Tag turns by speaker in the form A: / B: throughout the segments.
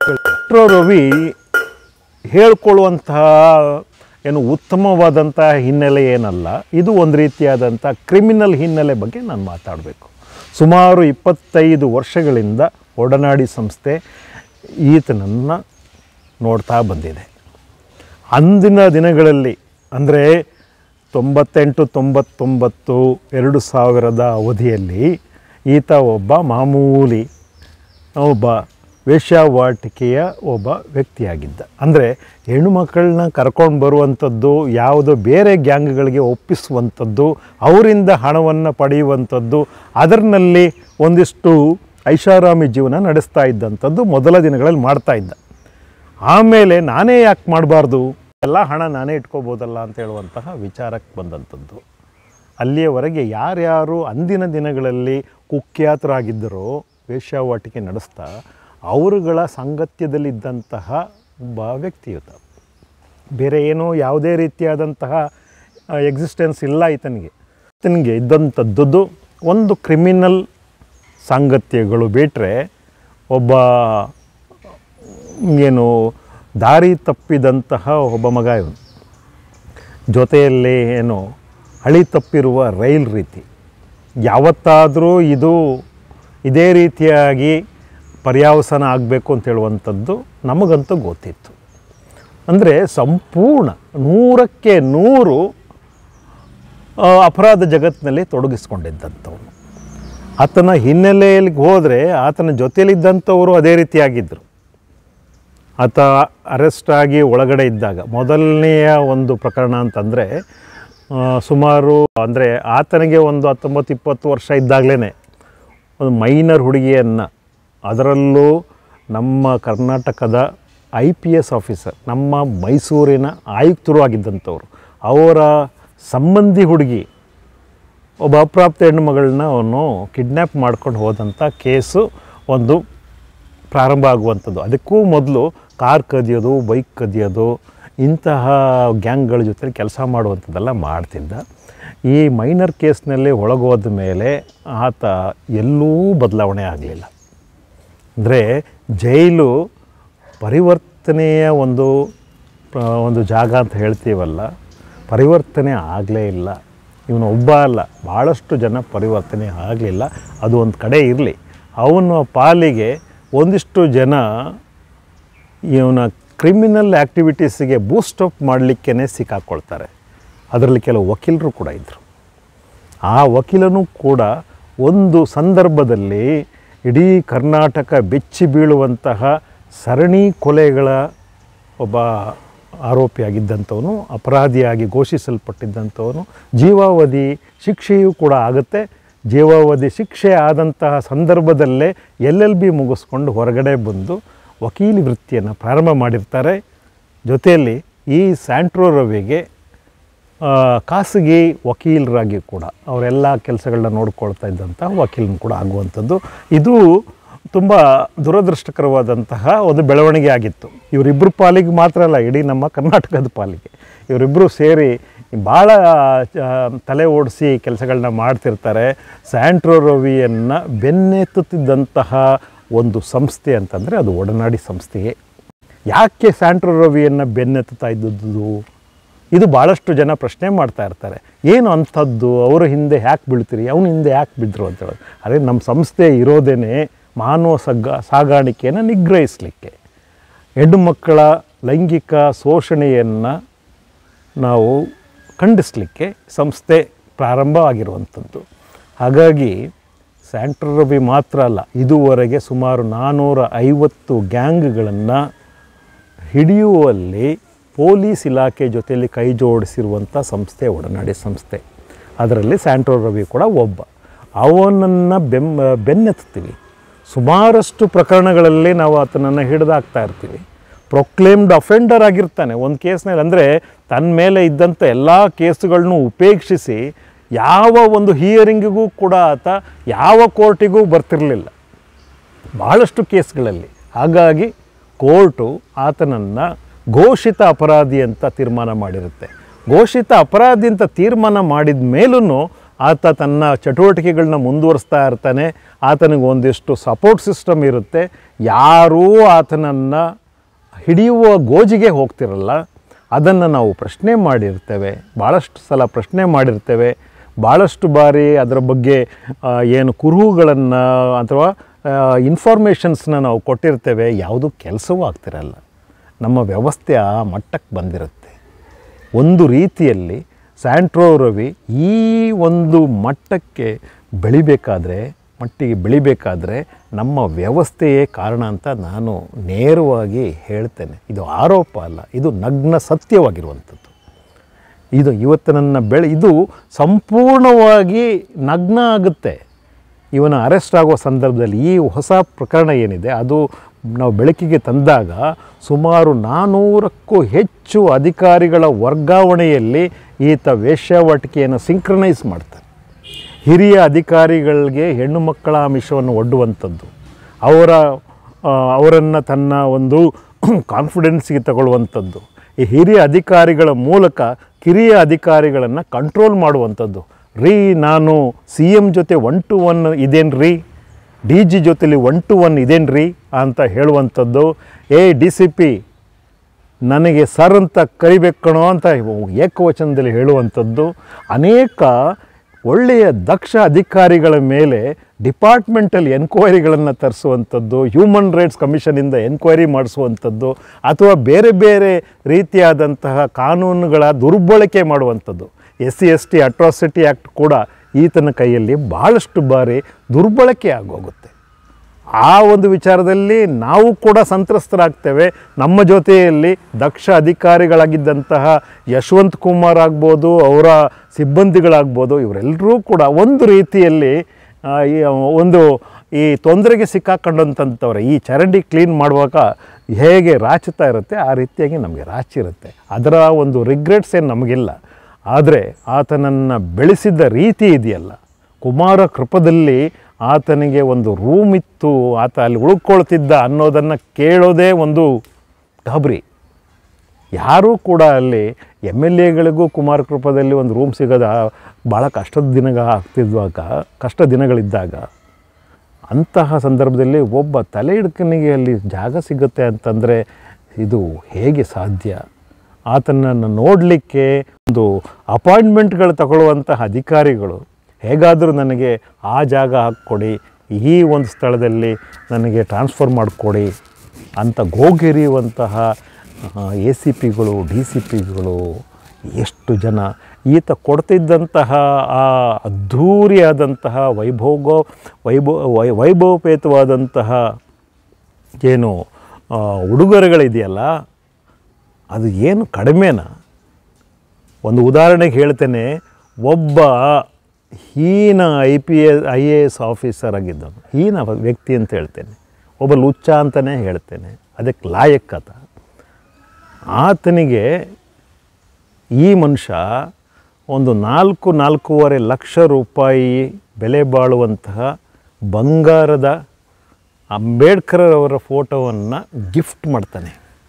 A: metro Ravi ಹೇಳ್ಕೊಳ್ಳುವಂತಹ ಏನು ಉತ್ತಮವಾದಂತಹ ಹಿನ್ನೆಲೆ ಏನಲ್ಲ ಇದು ಒಂದು ರೀತಿಯಾದಂಥ ಕ್ರಿಮಿನಲ್ ಹಿನ್ನೆಲೆ ಬಗ್ಗೆ ನಾನು ಮಾತಾಡಬೇಕು ಸುಮಾರು ಇಪ್ಪತ್ತೈದು ವರ್ಷಗಳಿಂದ ಒಡನಾಡಿ ಸಂಸ್ಥೆ ಈತನನ್ನು ನೋಡ್ತಾ ಬಂದಿದೆ ಅಂದಿನ ದಿನಗಳಲ್ಲಿ ಅಂದರೆ ತೊಂಬತ್ತೆಂಟು ತೊಂಬತ್ತೊಂಬತ್ತು ಎರಡು ಸಾವಿರದ ಅವಧಿಯಲ್ಲಿ ಈತ ಒಬ್ಬ ಮಾಮೂಲಿ ಒಬ್ಬ ವೇಶ್ಯಾವಾಟಿಕೆಯ ಒಬ್ಬ ವ್ಯಕ್ತಿಯಾಗಿದ್ದ ಅಂದರೆ ಹೆಣ್ಣುಮಕ್ಕಳನ್ನ ಕರ್ಕೊಂಡು ಬರುವಂಥದ್ದು ಯಾವುದೋ ಬೇರೆ ಗ್ಯಾಂಗ್ಗಳಿಗೆ ಒಪ್ಪಿಸುವಂಥದ್ದು ಅವರಿಂದ ಹಣವನ್ನು ಪಡೆಯುವಂಥದ್ದು ಅದರಲ್ಲಿ ಒಂದಿಷ್ಟು ಐಷಾರಾಮಿ ಜೀವನ ನಡೆಸ್ತಾ ಇದ್ದಂಥದ್ದು ಮೊದಲ ದಿನಗಳಲ್ಲಿ ಮಾಡ್ತಾ ಇದ್ದ ಆಮೇಲೆ ನಾನೇ ಯಾಕೆ ಮಾಡಬಾರ್ದು ಎಲ್ಲ ಹಣ ನಾನೇ ಇಟ್ಕೋಬೋದಲ್ಲ ಅಂತ ಹೇಳುವಂತಹ ವಿಚಾರಕ್ಕೆ ಬಂದಂಥದ್ದು ಅಲ್ಲಿಯವರೆಗೆ ಯಾರ್ಯಾರು ಅಂದಿನ ದಿನಗಳಲ್ಲಿ ಕುಖ್ಯಾತರಾಗಿದ್ದರೋ ವೇಶ್ಯಾವಾಟಿಕೆ ನಡೆಸ್ತಾ ಅವರುಗಳ ಸಾಂಗತ್ಯದಲ್ಲಿದ್ದಂತಹ ಒಬ್ಬ ವ್ಯಕ್ತಿಯುತ ಬೇರೆ ಏನೋ ಯಾವುದೇ ರೀತಿಯಾದಂತಹ ಎಕ್ಸಿಸ್ಟೆನ್ಸ್ ಇಲ್ಲ ಈತನಿಗೆ ಈತನಿಗೆ ಇದ್ದಂಥದ್ದು ಒಂದು ಕ್ರಿಮಿನಲ್ ಸಾಂಗತ್ಯಗಳು ಬಿಟ್ಟರೆ ಒಬ್ಬ ಏನು ದಾರಿ ತಪ್ಪಿದಂತಹ ಒಬ್ಬ ಮಗ ಇವನು ಜೊತೆಯಲ್ಲಿ ಏನು ಹಳಿ ತಪ್ಪಿರುವ ರೈಲ್ ರೀತಿ ಯಾವತ್ತಾದರೂ ಇದು ಇದೇ ರೀತಿಯಾಗಿ ಪರ್ಯಾವಸಾನ ಆಗಬೇಕು ಅಂತ ಹೇಳುವಂಥದ್ದು ನಮಗಂತೂ ಗೊತ್ತಿತ್ತು ಅಂದರೆ ಸಂಪೂರ್ಣ ನೂರಕ್ಕೆ ನೂರು ಆ, ಅಪರಾಧ ಜಗತ್ತಿನಲ್ಲಿ ತೊಡಗಿಸ್ಕೊಂಡಿದ್ದಂಥವನು ಆತನ ಹಿನ್ನೆಲೆಯಲ್ಲಿ ಹೋದರೆ ಆತನ ಜೊತೆಯಲ್ಲಿದ್ದಂಥವರು ಅದೇ ರೀತಿಯಾಗಿದ್ದರು ಆತ ಅರೆಸ್ಟ್ ಆಗಿ ಒಳಗಡೆ ಇದ್ದಾಗ ಮೊದಲನೆಯ ಒಂದು ಪ್ರಕರಣ ಅಂತಂದರೆ ಸುಮಾರು ಅಂದರೆ ಆತನಿಗೆ ಒಂದು ಹತ್ತೊಂಬತ್ತು ಇಪ್ಪತ್ತು ವರ್ಷ ಇದ್ದಾಗಲೇ ಒಂದು ಮೈನರ್ ಹುಡುಗಿಯನ್ನು ಅದರಲ್ಲೂ ನಮ್ಮ ಕರ್ನಾಟಕದ ಐ ಪಿ ಎಸ್ ಆಫೀಸರ್ ನಮ್ಮ ಮೈಸೂರಿನ ಆಯುಕ್ತರು ಆಗಿದ್ದಂಥವ್ರು ಅವರ ಸಂಬಂಧಿ ಹುಡುಗಿ ಒಬ್ಬ ಅಪ್ರಾಪ್ತ ಹೆಣ್ಣು ಮಗಳನ್ನ ಅವನು ಕಿಡ್ನ್ಯಾಪ್ ಮಾಡ್ಕೊಂಡು ಹೋದಂಥ ಕೇಸು ಒಂದು ಪ್ರಾರಂಭ ಆಗುವಂಥದ್ದು ಅದಕ್ಕೂ ಮೊದಲು ಕಾರ್ ಕದಿಯೋದು ಬೈಕ್ ಕದಿಯೋದು ಇಂತಹ ಗ್ಯಾಂಗ್ಗಳ ಜೊತೆ ಕೆಲಸ ಮಾಡುವಂಥದ್ದೆಲ್ಲ ಮಾಡ್ತಿದ್ದ ಈ ಮೈನರ್ ಕೇಸ್ನಲ್ಲಿ ಒಳಗೋದ ಮೇಲೆ ಆತ ಎಲ್ಲೂ ಬದಲಾವಣೆ ಆಗಲಿಲ್ಲ ಅಂದರೆ ಜೈಲು ಪರಿವರ್ತನೆಯ ಒಂದು ಆ, ಒಂದು ಜಾಗ ಅಂತ ಹೇಳ್ತೀವಲ್ಲ ಪರಿವರ್ತನೆ ಆಗಲೇ ಇಲ್ಲ ಇವನು ಒಬ್ಬ ಅಲ್ಲ ಭಾಳಷ್ಟು ಜನ ಪರಿವರ್ತನೆ ಆಗಲಿಲ್ಲ ಅದು ಒಂದು ಕಡೆ ಇರಲಿ ಅವನ ಪಾಲಿಗೆ ಒಂದಿಷ್ಟು ಜನ ಇವನ ಕ್ರಿಮಿನಲ್ ಆ್ಯಕ್ಟಿವಿಟೀಸಿಗೆ ಬೂಸ್ಟಪ್ ಮಾಡಲಿಕ್ಕೇ ಸಿಕ್ಕಾಕ್ಕೊಳ್ತಾರೆ ಅದರಲ್ಲಿ ಕೆಲವು ವಕೀಲರು ಕೂಡ ಇದ್ದರು ಆ ವಕೀಲನೂ ಕೂಡ ಒಂದು ಸಂದರ್ಭದಲ್ಲಿ ಇಡೀ ಕರ್ನಾಟಕ ಬೆಚ್ಚಿ ಬೀಳುವಂತಹ ಸರಣಿ ಕೊಲೆಗಳ ಒಬ್ಬ ಆರೋಪಿಯಾಗಿದ್ದಂಥವನು ಅಪರಾಧಿಯಾಗಿ ಘೋಷಿಸಲ್ಪಟ್ಟಿದ್ದಂಥವನು ಜೀವಾವಧಿ ಶಿಕ್ಷೆಯೂ ಕೂಡ ಆಗುತ್ತೆ ಜೀವಾವಧಿ ಶಿಕ್ಷೆ ಆದಂತಹ ಸಂದರ್ಭದಲ್ಲೇ ಎಲ್ ಎಲ್ ಬಿ ಮುಗಿಸ್ಕೊಂಡು ಹೊರಗಡೆ ಬಂದು ವಕೀಲಿ ವೃತ್ತಿಯನ್ನು ಪ್ರಾರಂಭ ಮಾಡಿರ್ತಾರೆ ಜೊತೆಯಲ್ಲಿ ಈ ಸ್ಯಾಂಟ್ರೋ ರವಿಗೆ ಆ, ಖಾಸಗಿ ವಕೀಲರಾಗಿ ಕೂಡ ಅವರೆಲ್ಲ ಕೆಲಸಗಳನ್ನ ನೋಡ್ಕೊಳ್ತಾ ಇದ್ದಂಥ ವಕೀಲನು ಕೂಡ ಆಗುವಂಥದ್ದು ಇದು ತುಂಬ ದುರದೃಷ್ಟಕರವಾದಂತಹ ಒಂದು ಬೆಳವಣಿಗೆ ಆಗಿತ್ತು ಇವರಿಬ್ಬರು ಪಾಲಿಗೆ ಮಾತ್ರ ಅಲ್ಲ ಇಡೀ ನಮ್ಮ ಕರ್ನಾಟಕದ ಪಾಲಿಗೆ ಇವರಿಬ್ಬರು ಸೇರಿ ಭಾಳ ಆ, ತಲೆ ಓಡಿಸಿ ಕೆಲಸಗಳನ್ನ ಮಾಡ್ತಿರ್ತಾರೆ ಸ್ಯಾಂಟ್ರೋ ರವಿಯನ್ನು ಬೆನ್ನೆತ್ತುತ್ತಿದ್ದಂತಹ ಒಂದು ಸಂಸ್ಥೆ ಅಂತಂದರೆ ಅದು ಒಡನಾಡಿ ಸಂಸ್ಥೆಯೇ ಯಾಕೆ ಸ್ಯಾಂಟ್ರೋ ರವಿಯನ್ನು ಬೆನ್ನೆತ್ತುತ್ತಾ ಇದ್ದದ್ದು ಇದು ಭಾಳಷ್ಟು ಜನ ಪ್ರಶ್ನೆ ಮಾಡ್ತಾ ಇರ್ತಾರೆ ಏನು ಅಂಥದ್ದು ಅವರ ಹಿಂದೆ ಯಾಕೆ ಬೀಳ್ತೀರಿ ಅವನ ಹಿಂದೆ ಯಾಕೆ ಬಿದ್ದರು ಅಂತ ಹೇಳೋದು ಅದೇ ನಮ್ಮ ಸಂಸ್ಥೆ ಇರೋದೇ ಮಾನವ ಸಗ್ಗ ಸಾಗಾಣಿಕೆಯನ್ನು ನಿಗ್ರಹಿಸಲಿಕ್ಕೆ ಹೆಣ್ಣು ಮಕ್ಕಳ ಲೈಂಗಿಕ ಶೋಷಣೆಯನ್ನು ನಾವು ಖಂಡಿಸಲಿಕ್ಕೆ ಸಂಸ್ಥೆ ಪ್ರಾರಂಭ ಆಗಿರುವಂಥದ್ದು ಹಾಗಾಗಿ ಸ್ಯಾಂಟ್ರೋ ರವಿ ಮಾತ್ರ ಅಲ್ಲ ಇದುವರೆಗೆ ಸುಮಾರು ನಾನ್ನೂರ ಐವತ್ತು ಗ್ಯಾಂಗ್ಗಳನ್ನು ಹಿಡಿಯುವಲ್ಲಿ ಪೊಲೀಸ್ ಇಲಾಖೆ ಜೊತೆಯಲ್ಲಿ ಕೈ ಜೋಡಿಸಿರುವಂಥ ಸಂಸ್ಥೆ ಒಡನಾಡಿ ಸಂಸ್ಥೆ ಅದರಲ್ಲಿ ಸ್ಯಾಂಟ್ರೋ ರವಿ ಕೂಡ ಒಬ್ಬ ಅವನನ್ನು ಬೆಮ್ಮ ಬೆನ್ನೆತ್ತೀವಿ ಸುಮಾರಷ್ಟು ಪ್ರಕರಣಗಳಲ್ಲಿ ನಾವು ಆತನನ್ನು ಹಿಡಿದಾಕ್ತಾ ಇರ್ತೀವಿ ಪ್ರೊಕ್ಲೇಮ್ಡ್ ಅಫೆಂಡರ್ ಆಗಿರ್ತಾನೆ ಒಂದು ಕೇಸ್ನಲ್ಲಿ ಅಂದರೆ ತನ್ನ ಮೇಲೆ ಇದ್ದಂಥ ಎಲ್ಲ ಕೇಸುಗಳನ್ನು ಉಪೇಕ್ಷಿಸಿ ಯಾವ ಒಂದು ಹಿಯರಿಂಗಿಗೂ ಕೂಡ ಆತ ಯಾವ ಕೋರ್ಟಿಗೂ ಬರ್ತಿರಲಿಲ್ಲ ಭಾಳಷ್ಟು ಕೇಸ್ಗಳಲ್ಲಿ ಹಾಗಾಗಿ ಕೋರ್ಟು ಆತನನ್ನು ಘೋಷಿತ ಅಪರಾಧಿ ಅಂತ ತೀರ್ಮಾನ ಮಾಡಿರುತ್ತೆ ಘೋಷಿತ ಅಪರಾಧಿ ಅಂತ ತೀರ್ಮಾನ ಮಾಡಿದ ಮೇಲೂ ಆತ ತನ್ನ ಚಟುವಟಿಕೆಗಳನ್ನ ಮುಂದುವರಿಸ್ತಾ ಇರ್ತಾನೆ ಆತನಿಗೆ ಒಂದಿಷ್ಟು ಸಪೋರ್ಟ್ ಸಿಸ್ಟಮ್ ಇರುತ್ತೆ ಯಾರೂ ಆತನನ್ನು ಹಿಡಿಯುವ ಗೋಜಿಗೆ ಹೋಗ್ತಿರಲ್ಲ ಅದನ್ನು ನಾವು ಪ್ರಶ್ನೆ ಮಾಡಿರ್ತೇವೆ ಭಾಳಷ್ಟು ಸಲ ಪ್ರಶ್ನೆ ಮಾಡಿರ್ತೇವೆ ಭಾಳಷ್ಟು ಬಾರಿ ಅದರ ಬಗ್ಗೆ ಆ, ಏನು ಕುರುಹುಗಳನ್ನು ಅಥವಾ ಇನ್ಫಾರ್ಮೇಷನ್ಸ್ನ ನಾವು ಕೊಟ್ಟಿರ್ತೇವೆ ಯಾವುದೂ ಕೆಲಸವೂ ಆಗ್ತಿರಲ್ಲ ನಮ್ಮ ವ್ಯವಸ್ಥೆ ಆ ಮಟ್ಟಕ್ಕೆ ಬಂದಿರುತ್ತೆ ಒಂದು ರೀತಿಯಲ್ಲಿ ಸ್ಯಾಂಟ್ರೋ ರವಿ ಈ ಒಂದು ಮಟ್ಟಕ್ಕೆ ಬೆಳಿಬೇಕಾದ್ರೆ ಮಟ್ಟಿಗೆ ಬೆಳಿಬೇಕಾದ್ರೆ ನಮ್ಮ ವ್ಯವಸ್ಥೆಯೇ ಕಾರಣ ಅಂತ ನಾನು ನೇರವಾಗಿ ಹೇಳ್ತೇನೆ ಇದು ಆರೋಪ ಅಲ್ಲ ಇದು ನಗ್ನ ಸತ್ಯವಾಗಿರುವಂಥದ್ದು ಇದು ಇವತ್ತು ನನ್ನ ಬೆಳೆ ಇದು ಸಂಪೂರ್ಣವಾಗಿ ನಗ್ನ ಆಗುತ್ತೆ ಇವನ ಅರೆಸ್ಟ್ ಆಗೋ ಸಂದರ್ಭದಲ್ಲಿ ಈ ಹೊಸ ಪ್ರಕರಣ ಏನಿದೆ ಅದು ನಾವು ಬೆಳಕಿಗೆ ತಂದಾಗ ಸುಮಾರು ನಾನ್ನೂರಕ್ಕೂ ಹೆಚ್ಚು ಅಧಿಕಾರಿಗಳ ವರ್ಗಾವಣೆಯಲ್ಲಿ ಈತ ವೇಶ್ಯಾವಾಟಿಕೆಯನ್ನು ಸಿಂಕ್ರನೈಸ್ ಮಾಡ್ತಾನೆ ಹಿರಿಯ ಅಧಿಕಾರಿಗಳಿಗೆ ಹೆಣ್ಣು ಮಕ್ಕಳ ಆಮಿಷವನ್ನು ಒಡ್ಡುವಂಥದ್ದು ಅವರ ಅವರನ್ನು ತನ್ನ ಒಂದು ಕಾನ್ಫಿಡೆನ್ಸ್ಗೆ ತಗೊಳ್ಳುವಂಥದ್ದು ಈ ಹಿರಿಯ ಅಧಿಕಾರಿಗಳ ಮೂಲಕ ಕಿರಿಯ ಅಧಿಕಾರಿಗಳನ್ನು ಕಂಟ್ರೋಲ್ ಮಾಡುವಂಥದ್ದು ರೀ ನಾನು ಸಿ ಎಮ್ ಜೊತೆ ಒನ್ ಟು ಒನ್ ಇದೇನು ರೀ ಡಿ ಜಿ ಜೊತೆಲಿ ಒನ್ ಟು ಒನ್ ಇದೇನು ರೀ ಅಂತ ಹೇಳುವಂಥದ್ದು ಏ ಡಿ ಸಿ ಪಿ ನನಗೆ ಸರ್ ಅಂತ ಕರಿಬೇಕು ಕಣೋ ಅಂತ ಏಕವಚನದಲ್ಲಿ ಹೇಳುವಂಥದ್ದು ಅನೇಕ ಒಳ್ಳೆಯ ದಕ್ಷ ಅಧಿಕಾರಿಗಳ ಮೇಲೆ ಡಿಪಾರ್ಟ್ಮೆಂಟಲ್ ಎನ್ಕ್ವೈರಿಗಳನ್ನು ತರಿಸುವಂಥದ್ದು ಹ್ಯೂಮನ್ ರೈಟ್ಸ್ ಕಮಿಷನಿಂದ ಎನ್ಕ್ವೈರಿ ಮಾಡಿಸುವಂಥದ್ದು ಅಥವಾ ಬೇರೆ ಬೇರೆ ರೀತಿಯಾದಂತಹ ಕಾನೂನುಗಳ ದುರ್ಬಳಕೆ ಮಾಡುವಂಥದ್ದು S C S T atrocity act ಕೂಡ ಈತನ ಕೈಯಲ್ಲಿ ಭಾಳಷ್ಟು ಬಾರಿ ದುರ್ಬಳಕೆ ಆಗೋಗುತ್ತೆ ಆ ಒಂದು ವಿಚಾರದಲ್ಲಿ ನಾವು ಕೂಡ ಸಂತ್ರಸ್ತರಾಗ್ತೇವೆ ನಮ್ಮ ಜೊತೆಯಲ್ಲಿ ದಕ್ಷ ಅಧಿಕಾರಿಗಳಾಗಿದ್ದಂತಹ ಯಶವಂತ್ ಕುಮಾರ್ ಆಗ್ಬೋದು ಅವರ ಸಿಬ್ಬಂದಿಗಳಾಗ್ಬೋದು ಇವರೆಲ್ಲರೂ ಕೂಡ ಒಂದು ರೀತಿಯಲ್ಲಿ ಆ, ಈ ಒಂದು ಈ ತೊಂದರೆಗೆ ಸಿಕ್ಕಾಕೊಂಡಂಥವ್ರೆ ಈ ಚರಂಡಿ ಕ್ಲೀನ್ ಮಾಡುವಾಗ ಹೇಗೆ ರಾಚುತ್ತಾ ಇರುತ್ತೆ ಆ ರೀತಿಯಾಗಿ ನಮಗೆ ರಾಚಿರುತ್ತೆ ಅದರ ಒಂದು ರಿಗ್ರೆಟ್ಸ್ ಏನು ನಮಗಿಲ್ಲ ಆದರೆ ಆತನನ್ನು ಬೆಳೆಸಿದ ರೀತಿ ಇದೆಯಲ್ಲ ಕುಮಾರ ಕೃಪದಲ್ಲಿ ಆತನಿಗೆ ಒಂದು ರೂಮ್ ಇತ್ತು ಆತ ಅಲ್ಲಿ ಉಳ್ಕೊಳ್ತಿದ್ದ ಅನ್ನೋದನ್ನು ಕೇಳೋದೇ ಒಂದು ಗಾಬರಿ ಯಾರೂ ಕೂಡ ಅಲ್ಲಿ ಎಮ್ ಎಲ್ ಎಗಳಿಗೂ ಕುಮಾರ ಕೃಪದಲ್ಲಿ ಒಂದು ರೂಮ್ ಸಿಗೋದ ಭಾಳ ಕಷ್ಟದ ದಿನಗ ಆಗ್ತಿದ್ವಾಗ ಕಷ್ಟ ದಿನಗಳಿದ್ದಾಗ ಅಂತಹ ಸಂದರ್ಭದಲ್ಲಿ ಒಬ್ಬ ತಲೆ ಹಿಡ್ಕನಿಗೆ ಅಲ್ಲಿ ಜಾಗ ಸಿಗುತ್ತೆ ಅಂತಂದರೆ ಇದು ಹೇಗೆ ಸಾಧ್ಯ ಆತನನ್ನು ನೋಡಲಿಕ್ಕೆ ಒಂದು ಅಪಾಯಿಂಟ್ಮೆಂಟ್ಗಳು ತಗೊಳ್ಳುವಂತಹ ಅಧಿಕಾರಿಗಳು ಹೇಗಾದರೂ ನನಗೆ ಆ ಜಾಗ ಹಾಕ್ಕೊಡಿ ಈ ಒಂದು ಸ್ಥಳದಲ್ಲಿ ನನಗೆ ಟ್ರಾನ್ಸ್ಫರ್ ಮಾಡಿಕೊಡಿ ಅಂತ ಗೋಗೆರಿಯುವಂತಹ ಎ ಸಿ ಪಿಗಳು ಡಿ ಸಿ ಪಿಗಳು ಎಷ್ಟು ಜನ ಈತ ಕೊಡ್ತಿದ್ದಂತಹ ಆ ಅದ್ಧೂರಿಯಾದಂತಹ ವೈಭೋಗ ವೈಭವ ವೈ ವೈಭವಪೇತವಾದಂತಹ ಏನು ಆ, ಉಡುಗೊರೆಗಳಿದೆಯಲ್ಲ ಅದು ಏನು ಕಡಿಮೆನಾ ಒಂದು ಉದಾಹರಣೆಗೆ ಹೇಳ್ತೇನೆ ಒಬ್ಬ ಹೀನ I P S I A S officer ಆಗಿದ್ದನು ಹೀನ ವ್ಯಕ್ತಿ ಅಂತ ಹೇಳ್ತೇನೆ ಒಬ್ಬ ಲುಚ್ಚ ಅಂತಲೇ ಹೇಳ್ತೇನೆ ಅದಕ್ಕೆ ಲಾಯಕ್ಕತ ಆತನಿಗೆ ಈ ಮನುಷ್ಯ ಒಂದು ನಾಲ್ಕು ನಾಲ್ಕೂವರೆ ಲಕ್ಷ ರೂಪಾಯಿ ಬೆಲೆ ಬಾಳುವಂತಹ ಬಂಗಾರದ ಅಂಬೇಡ್ಕರ್ ಅವರ ಫೋಟೋವನ್ನು ಗಿಫ್ಟ್ ಮಾಡ್ತಾನೆ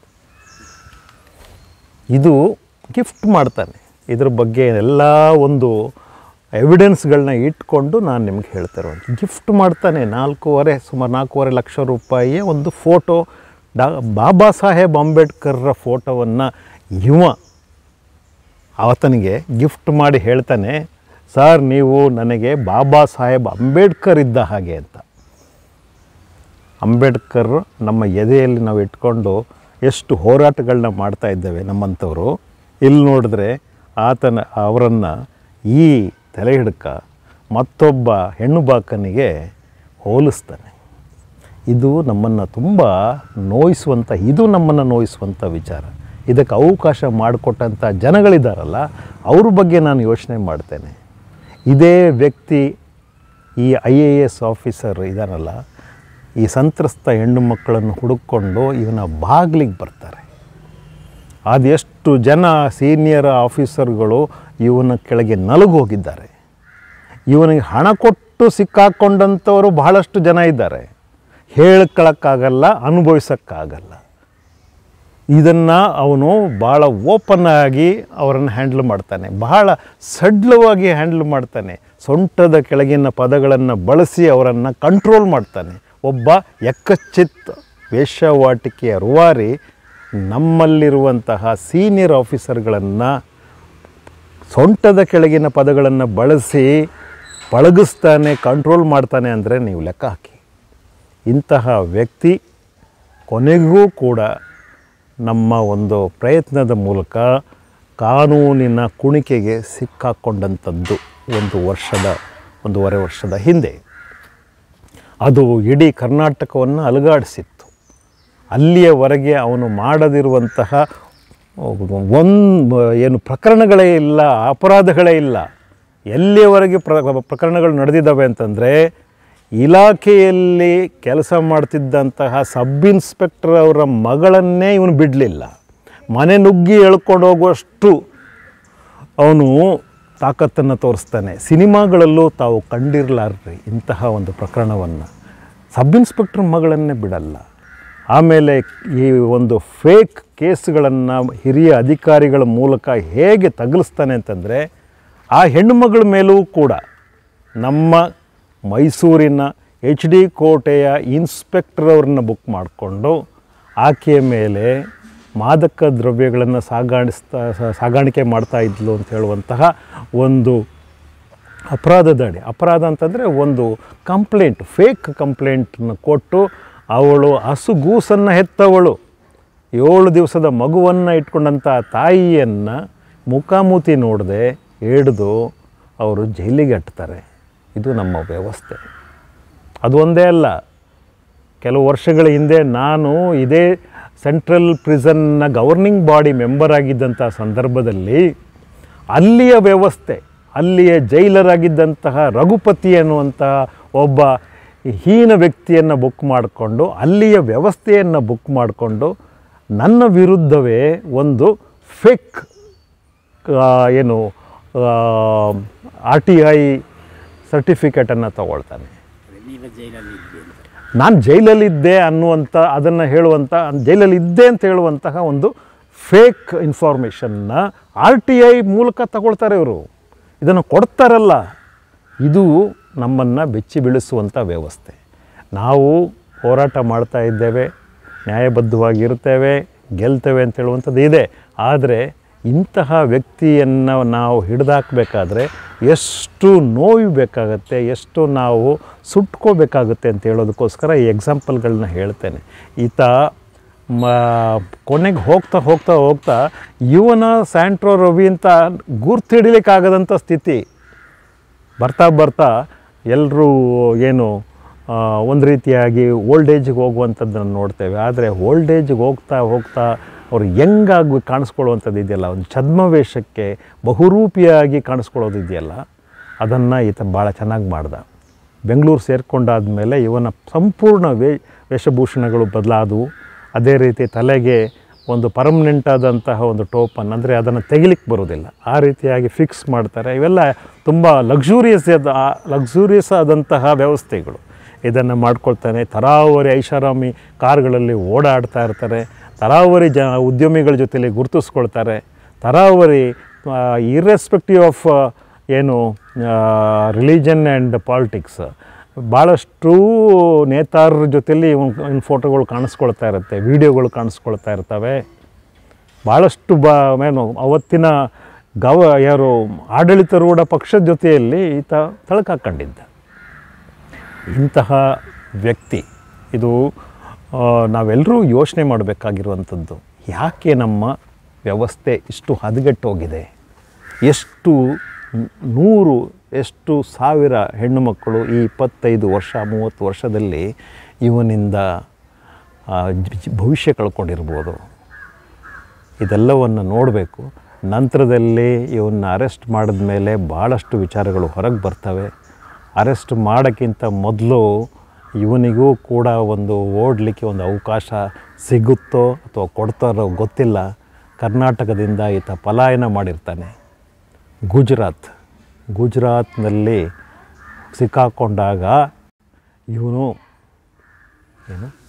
A: ಇದು ಗಿಫ್ಟ್ ಮಾಡ್ತಾನೆ ಇದ್ರ ಬಗ್ಗೆ ಎಲ್ಲ ಒಂದು ಎವಿಡೆನ್ಸ್ಗಳನ್ನ ಇಟ್ಕೊಂಡು ನಾನು ನಿಮ್ಗೆ ಹೇಳ್ತಿರೋದು ಗಿಫ್ಟ್ ಮಾಡ್ತಾನೆ ನಾಲ್ಕೂವರೆ ಸುಮಾರು ನಾಲ್ಕೂವರೆ ಲಕ್ಷ ರೂಪಾಯಿಯ ಒಂದು ಫೋಟೋ ಡಾ ಬಾಬಾ ಸಾಹೇಬ್ ಅಂಬೇಡ್ಕರ್ರ ಫೋಟೋವನ್ನು ಇವ ಆತನಿಗೆ ಗಿಫ್ಟ್ ಮಾಡಿ ಹೇಳ್ತಾನೆ ಸರ್ ನೀವು ನನಗೆ ಬಾಬಾ ಸಾಹೇಬ್ ಅಂಬೇಡ್ಕರ್ ಇದ್ದ ಹಾಗೆ ಅಂತ ಅಂಬೇಡ್ಕರ್ ನಮ್ಮ ಎದೆಯಲ್ಲಿ ನಾವು ಇಟ್ಕೊಂಡು ಎಷ್ಟು ಹೋರಾಟಗಳನ್ನ ಮಾಡ್ತಾ ಇದ್ದೇವೆ ನಮ್ಮಂಥವರು ಇಲ್ಲಿ ನೋಡಿದ್ರೆ ಆತನ ಅವರನ್ನು ಈ ತಲೆ ಹಿಡ್ಕ ಮತ್ತೊಬ್ಬ ಹೆಣ್ಣು ಬಾಕನಿಗೆ ಹೋಲಿಸ್ತಾನೆ ಇದು ನಮ್ಮನ್ನು ತುಂಬ ನೋಯಿಸುವಂಥ ಇದು ನಮ್ಮನ್ನು ನೋಯಿಸುವಂಥ ವಿಚಾರ ಇದಕ್ಕೆ ಅವಕಾಶ ಮಾಡಿಕೊಟ್ಟಂಥ ಜನಗಳಿದ್ದಾರಲ್ಲ ಅವ್ರ ಬಗ್ಗೆ ನಾನು ಯೋಚನೆ ಮಾಡ್ತೇನೆ ಇದೇ ವ್ಯಕ್ತಿ ಈ ಐ ಎ ಎಸ್ ಆಫೀಸರ್ ಇದಾನಲ್ಲ ಈ ಸಂತ್ರಸ್ತ ಹೆಣ್ಣು ಮಕ್ಕಳನ್ನು ಹುಡುಕೊಂಡು ಇವನ ಬಾಗಿಲಿಗೆ ಬರ್ತಾರೆ ಅದೆಷ್ಟು ಜನ ಸೀನಿಯರ್ ಆಫೀಸರ್ಗಳು ಇವನ ಕೆಳಗೆ ನಲುಗು ಹೋಗಿದ್ದಾರೆ ಇವನಿಗೆ ಹಣ ಕೊಟ್ಟು ಸಿಕ್ಕಾಕೊಂಡಂಥವರು ಬಹಳಷ್ಟು ಜನ ಇದ್ದಾರೆ ಹೇಳ್ಕೊಳಕ್ಕಾಗಲ್ಲ ಅನುಭವಿಸೋಕ್ಕಾಗಲ್ಲ ಇದನ್ನು ಅವನು ಭಾಳ ಓಪನ್ ಆಗಿ ಅವರನ್ನು ಹ್ಯಾಂಡ್ಲ್ ಮಾಡ್ತಾನೆ ಬಹಳ ಸಡ್ಲವಾಗಿ ಹ್ಯಾಂಡ್ಲ್ ಮಾಡ್ತಾನೆ ಸೊಂಟದ ಕೆಳಗಿನ ಪದಗಳನ್ನು ಬಳಸಿ ಅವರನ್ನು ಕಂಟ್ರೋಲ್ ಮಾಡ್ತಾನೆ ಒಬ್ಬ ಎಕ್ಕಚ್ಚಿತ್ ವೇಶ್ಯಾವಾಟಿಕೆಯ ರೂವಾರಿ ನಮ್ಮಲ್ಲಿರುವಂತಹ ಸೀನಿಯರ್ ಆಫೀಸರ್ಗಳನ್ನು ಸೊಂಟದ ಕೆಳಗಿನ ಪದಗಳನ್ನು ಬಳಸಿ ಪಳಗಿಸ್ತಾನೆ ಕಂಟ್ರೋಲ್ ಮಾಡ್ತಾನೆ ಅಂದರೆ ನೀವು ಲೆಕ್ಕ ಹಾಕಿ ಇಂತಹ ವ್ಯಕ್ತಿ ಕೊನೆಗೂ ಕೂಡ ನಮ್ಮ ಒಂದು ಪ್ರಯತ್ನದ ಮೂಲಕ ಕಾನೂನಿನ ಕುಣಿಕೆಗೆ ಸಿಕ್ಕಾಕೊಂಡಂಥದ್ದು ಒಂದು ವರ್ಷದ ಒಂದೂವರೆ ವರ್ಷದ ಹಿಂದೆ ಅದು ಇಡೀ ಕರ್ನಾಟಕವನ್ನು ಅಲುಗಾಡಿಸಿತ್ತು ಅಲ್ಲಿಯವರೆಗೆ ಅವನು ಮಾಡದಿರುವಂತಹ ಒಂದು ಏನು ಪ್ರಕರಣಗಳೇ ಇಲ್ಲ ಅಪರಾಧಗಳೇ ಇಲ್ಲ ಎಲ್ಲಿಯವರೆಗೆ ಪ್ರ ಪ್ರಕರಣಗಳು ನಡೆದಿದ್ದಾವೆ ಅಂತಂದರೆ ಇಲಾಖೆಯಲ್ಲಿ ಕೆಲಸ ಮಾಡ್ತಿದ್ದಂತಹ ಸಬ್ ಇನ್ಸ್ಪೆಕ್ಟರ್ ಅವರ ಮಗಳನ್ನೇ ಇವನು ಬಿಡಲಿಲ್ಲ ಮನೆ ನುಗ್ಗಿ ಎಳ್ಕೊಂಡು ಹೋಗುವಷ್ಟು ಅವನು ತಾಕತ್ತನ್ನು ತೋರಿಸ್ತಾನೆ ಸಿನಿಮಾಗಳಲ್ಲೂ ತಾವು ಕಂಡಿರಲಾರ್ರಿ ಇಂತಹ ಒಂದು ಪ್ರಕರಣವನ್ನು ಸಬ್ ಇನ್ಸ್ಪೆಕ್ಟರ್ ಮಗಳನ್ನೇ ಬಿಡಲ್ಲ ಆಮೇಲೆ ಈ ಒಂದು ಫೇಕ್ ಕೇಸ್ಗಳನ್ನು ಹಿರಿಯ ಅಧಿಕಾರಿಗಳ ಮೂಲಕ ಹೇಗೆ ತಗಲಿಸ್ತಾನೆ ಅಂತಂದರೆ ಆ ಹೆಣ್ಣುಮಗಳ ಮೇಲೂ ಕೂಡ ನಮ್ಮ ಮೈಸೂರಿನ ಎಚ್ ಡಿ ಕೋಟೆಯ ಇನ್ಸ್ಪೆಕ್ಟರ್ ಅವ್ರನ್ನ ಬುಕ್ ಮಾಡಿಕೊಂಡು ಆಕೆಯ ಮೇಲೆ ಮಾದಕ ದ್ರವ್ಯಗಳನ್ನು ಸಾಗಾಣಿಸ್ತಾ ಸ- ಸಾಗಾಣಿಕೆ ಮಾಡ್ತಾ ಇದ್ಲು ಅಂತ ಹೇಳುವಂತಹ ಒಂದು ಅಪರಾಧದ ಅಡಿ ಅಪರಾಧ ಅಂತಂದರೆ ಒಂದು ಕಂಪ್ಲೇಂಟ್ ಫೇಕ್ ಕಂಪ್ಲೇಂಟನ್ನು ಕೊಟ್ಟು ಅವಳು ಹಸುಗೂಸನ್ನು ಹೆತ್ತವಳು ಏಳು ದಿವಸದ ಮಗುವನ್ನು ಇಟ್ಕೊಂಡಂಥ ತಾಯಿಯನ್ನು ಮುಖಾಮುಖಿ ನೋಡದೆ ಹಿಡಿದು ಅವರು ಜೈಲಿಗೆ ಅಟ್ತಾರೆ ಇದು ನಮ್ಮ ವ್ಯವಸ್ಥೆ ಅದು ಒಂದೇ ಅಲ್ಲ ಕೆಲವು ವರ್ಷಗಳ ಹಿಂದೆ ನಾನು ಇದೇ ಸೆಂಟ್ರಲ್ ಪ್ರಿಸನ್ನ ಗವರ್ನಿಂಗ್ ಬಾಡಿ ಮೆಂಬರ್ ಆಗಿದ್ದಂಥ ಸಂದರ್ಭದಲ್ಲಿ ಅಲ್ಲಿಯ ವ್ಯವಸ್ಥೆ ಅಲ್ಲಿಯ ಜೈಲರಾಗಿದ್ದಂತಹ ರಘುಪತಿ ಅನ್ನುವಂತಹ ಒಬ್ಬ ಹೀನ ವ್ಯಕ್ತಿಯನ್ನು ಬುಕ್ ಮಾಡಿಕೊಂಡು ಅಲ್ಲಿಯ ವ್ಯವಸ್ಥೆಯನ್ನು ಬುಕ್ ಮಾಡಿಕೊಂಡು ನನ್ನ ವಿರುದ್ಧವೇ ಒಂದು ಫೇಕ್ ಏನು ಆರ್ ಟಿ ಐ ಸರ್ಟಿಫಿಕೇಟನ್ನು ತಗೊಳ್ತಾನೆ
B: ನೀನು ಜೈಲಲ್ಲಿ ಇದ್ದೆ ಅಂತ
A: ನಾನು ಜೈಲಲ್ಲಿದ್ದೆ ಅನ್ನುವಂಥ ಅದನ್ನು ಹೇಳುವಂಥ ಜೈಲಲ್ಲಿ ಇದ್ದೆ ಅಂತ ಹೇಳುವಂತಹ ಒಂದು ಫೇಕ್ ಇನ್ಫಾರ್ಮೇಷನ್ನ ಆರ್ ಟಿ ಐ ಮೂಲಕ ತಗೊಳ್ತಾರೆ ಇವರು ಇದನ್ನು ಕೊಡ್ತಾರಲ್ಲ ಇದು ನಮ್ಮನ್ನು ಬೆಚ್ಚಿ ಬೀಳಿಸುವಂಥ ವ್ಯವಸ್ಥೆ ನಾವು ಹೋರಾಟ ಮಾಡ್ತಾ ಇದ್ದೇವೆ ನ್ಯಾಯಬದ್ಧವಾಗಿರ್ತೇವೆ ಗೆಲ್ತೇವೆ ಅಂತ ಹೇಳುವಂಥದ್ದು ಇದೆ ಆದರೆ ಇಂತಹ ವ್ಯಕ್ತಿಯನ್ನು ನಾವು ಹಿಡಿದಾಕಬೇಕಾದ್ರೆ ಎಷ್ಟು ನೋವು ಬೇಕಾಗತ್ತೆ ಎಷ್ಟು ನಾವು ಸುಟ್ಕೋಬೇಕಾಗುತ್ತೆ ಅಂತ ಹೇಳೋದಕ್ಕೋಸ್ಕರ ಈ ಎಕ್ಸಾಂಪಲ್ಗಳನ್ನ ಹೇಳ್ತೇನೆ ಈತ ಮ ಕೊನೆಗೆ ಹೋಗ್ತಾ ಹೋಗ್ತಾ ಹೋಗ್ತಾ ಇವನ ಸ್ಯಾಂಟ್ರೋ ರವಿ ಅಂತ ಗುರ್ತು ಹಿಡಿಲಿಕ್ಕಾಗದಂಥ ಸ್ಥಿತಿ ಬರ್ತಾ ಬರ್ತಾ ಎಲ್ಲರೂ ಏನು ಆ, ಒಂದು ರೀತಿಯಾಗಿ ಓಲ್ಡ್ ಏಜಿಗೆ ಹೋಗುವಂಥದ್ದನ್ನು ನೋಡ್ತೇವೆ ಆದರೆ ಓಲ್ಡ್ ಏಜಿಗೆ ಹೋಗ್ತಾ ಹೋಗ್ತಾ ಅವ್ರು ಹೆಂಗಾಗಿ ಕಾಣಿಸ್ಕೊಳ್ಳುವಂಥದ್ದು ಇದೆಯಲ್ಲ ಒಂದು ಛದ್ಮವೇಷಕ್ಕೆ ಬಹುರೂಪಿಯಾಗಿ ಕಾಣಿಸ್ಕೊಳ್ಳೋದು ಇದೆಯಲ್ಲ ಅದನ್ನು ಈತ ಭಾಳ ಚೆನ್ನಾಗಿ ಮಾಡ್ದ ಬೆಂಗಳೂರು ಸೇರಿಕೊಂಡಾದ್ಮೇಲೆ ಇವನ ಸಂಪೂರ್ಣ ವೇ ವೇಷಭೂಷಣಗಳು ಬದಲಾದವು ಅದೇ ರೀತಿ ತಲೆಗೆ ಒಂದು ಪರ್ಮನೆಂಟ್ ಆದಂತಹ ಒಂದು ಟೋಪನ್ ಅಂದರೆ ಅದನ್ನು ತೆಗಿಲಿಕ್ಕೆ ಬರೋದಿಲ್ಲ ಆ ರೀತಿಯಾಗಿ ಫಿಕ್ಸ್ ಮಾಡ್ತಾರೆ ಇವೆಲ್ಲ ತುಂಬ ಲಕ್ಸುರಿಯಸ್ ಲಕ್ಸುರಿಯಸ್ ಆದಂತಹ ವ್ಯವಸ್ಥೆಗಳು ಇದನ್ನು ಮಾಡ್ಕೊಳ್ತಾನೆ ತರಾವರಿ ಐಷಾರಾಮಿ ಕಾರ್ಗಳಲ್ಲಿ ಓಡಾಡ್ತಾ ಇರ್ತಾರೆ ತರಾವರಿ ಜ ಉದ್ಯಮಿಗಳ ಜೊತೆಲಿ ಗುರುತಿಸ್ಕೊಳ್ತಾರೆ ತರಾವರಿ ಇರ್ರೆಸ್ಪೆಕ್ಟಿವ್ ಆಫ್ ಏನು ರಿಲಿಜನ್ ಆ್ಯಂಡ್ ಪಾಲಿಟಿಕ್ಸ್ ಭಾಳಷ್ಟು ನೇತಾರರ ಜೊತೆಲಿ ಇವನ್ ಫೋಟೋಗಳು ಕಾಣಿಸ್ಕೊಳ್ತಾ ಇರುತ್ತೆ ವಿಡಿಯೋಗಳು ಕಾಣಿಸ್ಕೊಳ್ತಾ ಇರ್ತವೆ ಭಾಳಷ್ಟು ಬಾ ಏನು ಅವತ್ತಿನ ಗವ ಯಾರು ಆಡಳಿತಾರೂಢ ಪಕ್ಷದ ಜೊತೆಯಲ್ಲಿ ಈತ ತಳಕಾಕೊಂಡಿದ್ದ ಇಂತಹ ವ್ಯಕ್ತಿ ಇದು ಆ, ನಾವೆಲ್ಲರೂ ಯೋಚನೆ ಮಾಡಬೇಕಾಗಿರುವಂಥದ್ದು ಯಾಕೆ ನಮ್ಮ ವ್ಯವಸ್ಥೆ ಇಷ್ಟು ಹದಗೆಟ್ಟೋಗಿದೆ ಎಷ್ಟು ನ್- ನೂರು ಎಷ್ಟು ಸಾವಿರ ಹೆಣ್ಣು ಮಕ್ಕಳು ಈ ಇಪ್ಪತ್ತೈದು ವರ್ಷ ಮೂವತ್ತು ವರ್ಷದಲ್ಲಿ ಇವನಿಂದ ಆ, ಜ- ಜ- ಭವಿಷ್ಯ ಕಳ್ಕೊಂಡಿರ್ಬೋದು ಇದೆಲ್ಲವನ್ನು ನೋಡಬೇಕು ನಂತರದಲ್ಲಿ ಇವನ್ನ ಅರೆಸ್ಟ್ ಮಾಡಿದ ಮೇಲೆ ಭಾಳಷ್ಟು ವಿಚಾರಗಳು ಹೊರಗೆ ಬರ್ತವೆ ಅರೆಸ್ಟ್ ಮಾಡೋಕ್ಕಿಂತ ಮೊದಲು ಇವನಿಗೂ ಕೂಡ ಒಂದು ಓಡಲಿಕ್ಕೆ ಒಂದು ಅವಕಾಶ ಸಿಗುತ್ತೋ ಅಥವಾ ಕೊಡ್ತಾರೋ ಗೊತ್ತಿಲ್ಲ ಕರ್ನಾಟಕದಿಂದ ಈತ ಪಲಾಯನ ಮಾಡಿರ್ತಾನೆ ಗುಜರಾತ್ ಗುಜರಾತ್ನಲ್ಲಿ ಸಿಕ್ಕಾಕೊಂಡಾಗ ಇವನು ಏನು